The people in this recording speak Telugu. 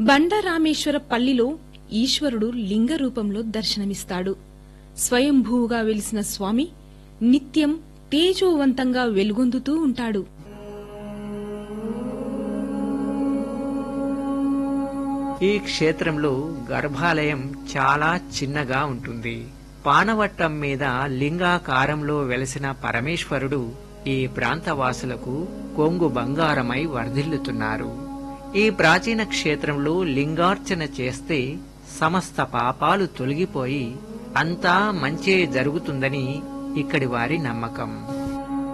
బండరామేశ్వర పల్లిలో ఈశ్వరుడు లింగ రూపంలో దర్శనమిస్తాడు స్వయంభూగా వెలిసిన స్వామి నిత్యం తేజోవంతంగా వెలుగొందుతూ ఉంటాడు ఈ క్షేత్రంలో గర్భాలయం చాలా చిన్నగా ఉంటుంది పానవట్టం మీద లింగాకారంలో వెలసిన పరమేశ్వరుడు ఈ ప్రాంతవాసులకు కొంగు బంగారమై వర్ధిల్లుతున్నారు ఈ ప్రాచీన క్షేత్రంలో లింగార్చన చేస్తే సమస్త పాపాలు తొలగిపోయి అంతా మంచే జరుగుతుందని ఇక్కడి వారి నమ్మకం